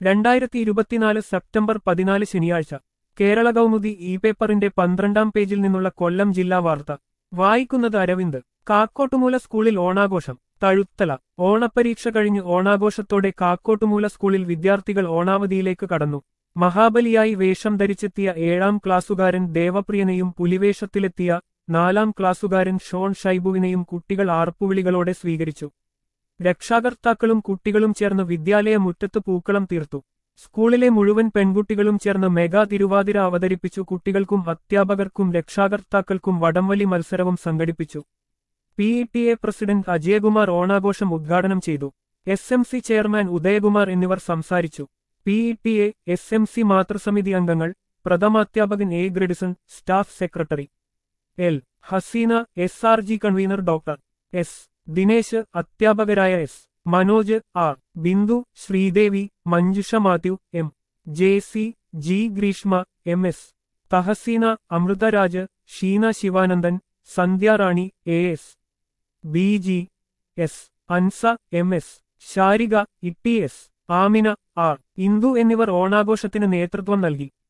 രണ്ടായിരത്തി ഇരുപത്തിനാല് സെപ്റ്റംബർ പതിനാല് ശനിയാഴ്ച കേരള കൗമുദി ഇ പേപ്പറിന്റെ പന്ത്രണ്ടാം പേജിൽ നിന്നുള്ള കൊല്ലം ജില്ലാ വാർത്ത വായിക്കുന്നത് അരവിന്ദ് കാക്കോട്ടുമൂല സ്കൂളിൽ ഓണാഘോഷം തഴുത്തല ഓണപ്പരീക്ഷ കഴിഞ്ഞ് ഓണാഘോഷത്തോടെ കാക്കോട്ടുമൂല സ്കൂളിൽ വിദ്യാർത്ഥികൾ ഓണാവധിയിലേക്ക് കടന്നു മഹാബലിയായി വേഷം ധരിച്ചെത്തിയ ഏഴാം ക്ലാസ്സുകാരൻ ദേവപ്രിയനെയും പുലിവേഷത്തിലെത്തിയ നാലാം ക്ലാസ്സുകാരൻ ഷോൺ ഷൈബുവിനെയും കുട്ടികൾ ആർപ്പുവിളികളോടെ സ്വീകരിച്ചു രക്ഷാകർത്താക്കളും കുട്ടികളും ചേർന്ന് വിദ്യാലയ മുറ്റത്ത് പൂക്കളം തീർത്തു സ്കൂളിലെ മുഴുവൻ പെൺകുട്ടികളും ചേർന്ന് മെഗാ തിരുവാതിര അവതരിപ്പിച്ചു കുട്ടികൾക്കും അധ്യാപകർക്കും രക്ഷാകർത്താക്കൾക്കും വടംവലി മത്സരവും സംഘടിപ്പിച്ചു P E T A president Ajayakumar ഓണാഘോഷം ഉദ്ഘാടനം ചെയ്തു S M C chairman Udayakumar എന്നിവർ സംസാരിച്ചു P E T A S M C മാതൃസമിതി അംഗങ്ങൾ പ്രഥമാധ്യാപകൻ A ഗ്രെഡിസൺ staff secretary L Hasina S R G convener doctor S Dinesh അധ്യാപകരായ S Manoj R Bindu Sridevi Manjusha Mathew M J C G Greeshma M S തഹസീന Amritraj Sheena Sivanandan സന്ധ്യാറാണി A S B G S അൻസ M S Sarika E T S Amina R Indu എന്നിവർ ഓണാഘോഷത്തിന് നേതൃത്വം നൽകി